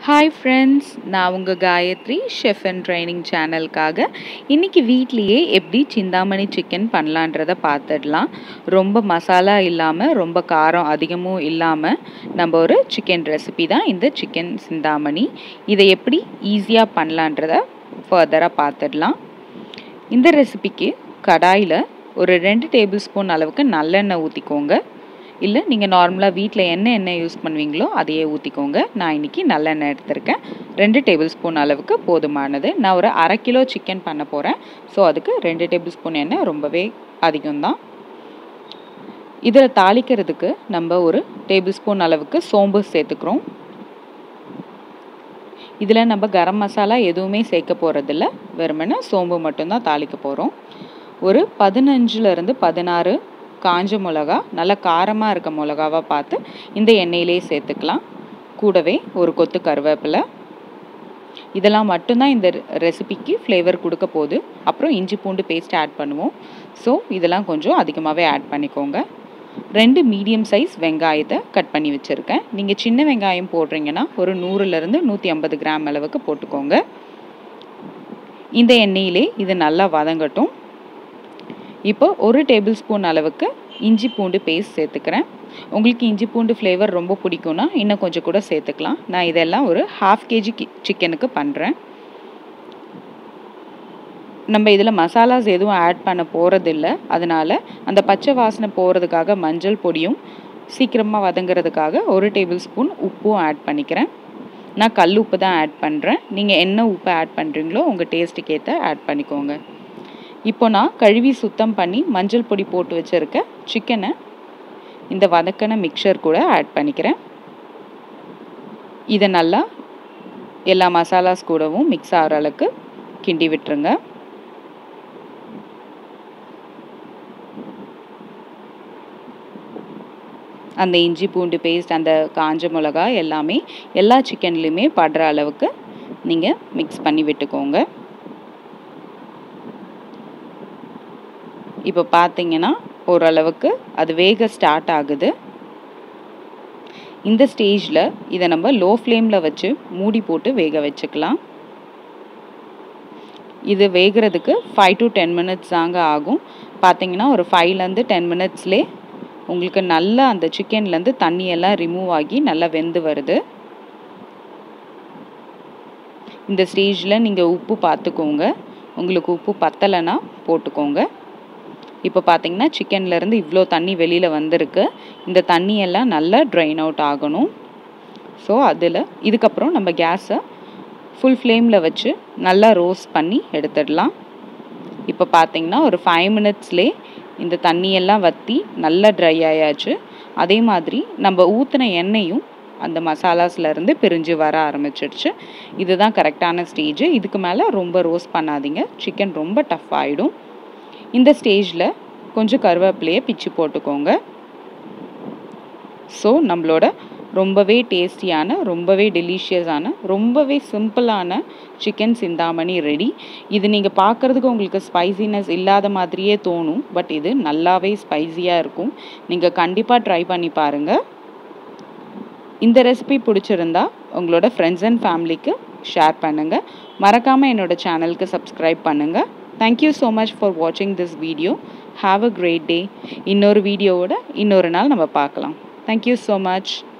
hi friends நான் உங்கள் Gayathri chef and training சேனலுக்காக இன்றைக்கி வீட்லேயே எப்படி சிந்தாமணி சிக்கன் பண்ணலான்றதை பார்த்துடலாம் ரொம்ப மசாலா இல்லாமல் ரொம்ப காரம் அதிகமும் இல்லாமல் நம்ம ஒரு சிக்கன் ரெசிபி தான் இந்த சிக்கன் சிந்தாமணி இதை எப்படி ஈஸியாக பண்ணலான்றதை ஃபர்தராக பார்த்துடலாம் இந்த ரெசிபிக்கு கடாயில் ஒரு ரெண்டு டேபிள் ஸ்பூன் அளவுக்கு நல்லெண்ணெய் ஊற்றிக்கோங்க இல்லை நீங்கள் நார்மலாக வீட்டில் என்ன எண்ணெய் யூஸ் பண்ணுவீங்களோ அதையே ஊற்றிக்கோங்க நான் இன்றைக்கி நல்லெண்ணெய் எடுத்திருக்கேன் ரெண்டு டேபிள் ஸ்பூன் அளவுக்கு போதுமானது நான் ஒரு அரை கிலோ சிக்கன் பண்ண போகிறேன் ஸோ அதுக்கு ரெண்டு டேபிள் ஸ்பூன் எண்ணெய் ரொம்பவே அதிகம்தான் இதில் தாளிக்கிறதுக்கு நம்ம ஒரு டேபிள் ஸ்பூன் அளவுக்கு சோம்பு சேர்த்துக்கிறோம் இதில் நம்ம கரம் மசாலா எதுவுமே சேர்க்க போகிறதில்ல வெறுமனே சோம்பு மட்டும்தான் தாளிக்க போகிறோம் ஒரு பதினஞ்சுலேருந்து பதினாறு காஞ்ச மிளகா நல்லா காரமாக இருக்க மிளகாவாக பார்த்து இந்த எண்ணெயிலே சேர்த்துக்கலாம் கூடவே ஒரு கொத்து கருவேப்பிலை இதெல்லாம் மட்டும்தான் இந்த ரெசிபிக்கு ஃப்ளேவர் கொடுக்க போகுது அப்புறம் இஞ்சி பூண்டு பேஸ்ட் ஆட் பண்ணுவோம் ஸோ இதெல்லாம் கொஞ்சம் அதிகமாகவே ஆட் பண்ணிக்கோங்க ரெண்டு மீடியம் சைஸ் வெங்காயத்தை கட் பண்ணி வச்சுருக்கேன் நீங்கள் சின்ன வெங்காயம் போடுறீங்கன்னா ஒரு நூறுலேருந்து நூற்றி ஐம்பது கிராம் அளவுக்கு போட்டுக்கோங்க இந்த எண்ணெயிலே இது நல்லா வதங்கட்டும் இப்போ ஒரு டேபிள் ஸ்பூன் அளவுக்கு இஞ்சி பூண்டு பேஸ்ட் சேர்த்துக்கிறேன் உங்களுக்கு இஞ்சி பூண்டு ஃப்ளேவர் ரொம்ப பிடிக்கும்னா இன்னும் கொஞ்சம் கூட சேர்த்துக்கலாம் நான் இதெல்லாம் ஒரு ஹாஃப் கேஜி சிக்கனுக்கு பண்ணுறேன் நம்ம இதில் மசாலாஸ் எதுவும் ஆட் பண்ண போகிறதில்ல அதனால் அந்த பச்சை வாசனை போகிறதுக்காக மஞ்சள் பொடியும் சீக்கிரமாக வதங்கிறதுக்காக ஒரு டேபிள் ஸ்பூன் உப்பும் ஆட் பண்ணிக்கிறேன் நான் கல் உப்பு தான் ஆட் பண்ணுறேன் நீங்கள் என்ன உப்பு ஆட் பண்ணுறீங்களோ உங்கள் டேஸ்ட்டுக்கு ஏற்ற ஆட் பண்ணிக்கோங்க இப்போ நான் கழுவி சுத்தம் பண்ணி மஞ்சள் பொடி போட்டு வச்சுருக்க சிக்கனை இந்த வதக்கின மிக்சர் கூட ஆட் பண்ணிக்கிறேன் இதை நல்லா எல்லா மசாலாஸ் கூடவும் மிக்ஸ் ஆகிற அளவுக்கு கிண்டி விட்டுருங்க அந்த இஞ்சி பூண்டு பேஸ்ட் அந்த காஞ்ச மிளகா எல்லாமே எல்லா சிக்கன்லேயுமே படுற அளவுக்கு நீங்கள் மிக்ஸ் பண்ணி விட்டுக்கோங்க இப்போ பார்த்தீங்கன்னா ஓரளவுக்கு அது வேக ஸ்டார்ட் ஆகுது இந்த ஸ்டேஜில் இதை நம்ம லோ ஃப்ளேமில் வச்சு மூடி போட்டு வேக வச்சுக்கலாம் இது வேகிறதுக்கு ஃபைவ் டு டென் மினிட்ஸ் தாங்க ஆகும் பார்த்தீங்கன்னா ஒரு ஃபைவ்லேருந்து டென் மினிட்ஸ்லே உங்களுக்கு நல்லா அந்த சிக்கன்லேருந்து தண்ணியெல்லாம் ரிமூவ் ஆகி நல்லா வெந்து வருது இந்த ஸ்டேஜில் நீங்கள் உப்பு பார்த்துக்கோங்க உங்களுக்கு உப்பு பத்தலைன்னா போட்டுக்கோங்க இப்போ பார்த்தீங்கன்னா சிக்கன்லேருந்து இவ்வளோ தண்ணி வெளியில் வந்திருக்கு இந்த தண்ணியெல்லாம் நல்லா ட்ரைன் அவுட் ஆகணும் ஸோ அதில் இதுக்கப்புறம் நம்ம கேஸை ஃபுல் ஃப்ளேமில் வச்சு நல்லா ரோஸ்ட் பண்ணி எடுத்துடலாம் இப்போ பார்த்தீங்கன்னா ஒரு ஃபைவ் மினிட்ஸ்லே இந்த தண்ணியெல்லாம் வற்றி நல்லா ட்ரை ஆயாச்சு அதே மாதிரி நம்ம ஊற்றின எண்ணெயும் அந்த மசாலாஸ்லேருந்து பிரிஞ்சு வர ஆரம்பிச்சிடுச்சு இதுதான் கரெக்டான ஸ்டேஜ் இதுக்கு மேலே ரொம்ப ரோஸ்ட் பண்ணாதீங்க சிக்கன் ரொம்ப டஃப் ஆகிடும் இந்த ஸ்டேஜில் கொஞ்சம் கருவேப்பிலையை பிச்சு போட்டுக்கோங்க ஸோ நம்மளோட ரொம்பவே டேஸ்டியான ரொம்பவே டெலிஷியஸான ரொம்பவே சிம்பிளான சிக்கன் சிந்தாமணி ரெடி இது நீங்கள் பார்க்குறதுக்கு உங்களுக்கு ஸ்பைசினஸ் இல்லாத மாதிரியே தோணும் பட் இது நல்லாவே ஸ்பைசியாக இருக்கும் நீங்கள் கண்டிப்பாக ட்ரை பண்ணி பாருங்கள் இந்த ரெசிபி பிடிச்சிருந்தா உங்களோட ஃப்ரெண்ட்ஸ் அண்ட் ஃபேமிலிக்கு ஷேர் பண்ணுங்கள் மறக்காமல் என்னோடய சேனலுக்கு சப்ஸ்கிரைப் பண்ணுங்கள் தேங்க்யூ ஸோ மச் ஃபார் வாட்சிங் this video have a great day இன்னொரு வீடியோவோட இன்னொரு நாள் நம்ம பார்க்கலாம் தேங்க்யூ ஸோ மச்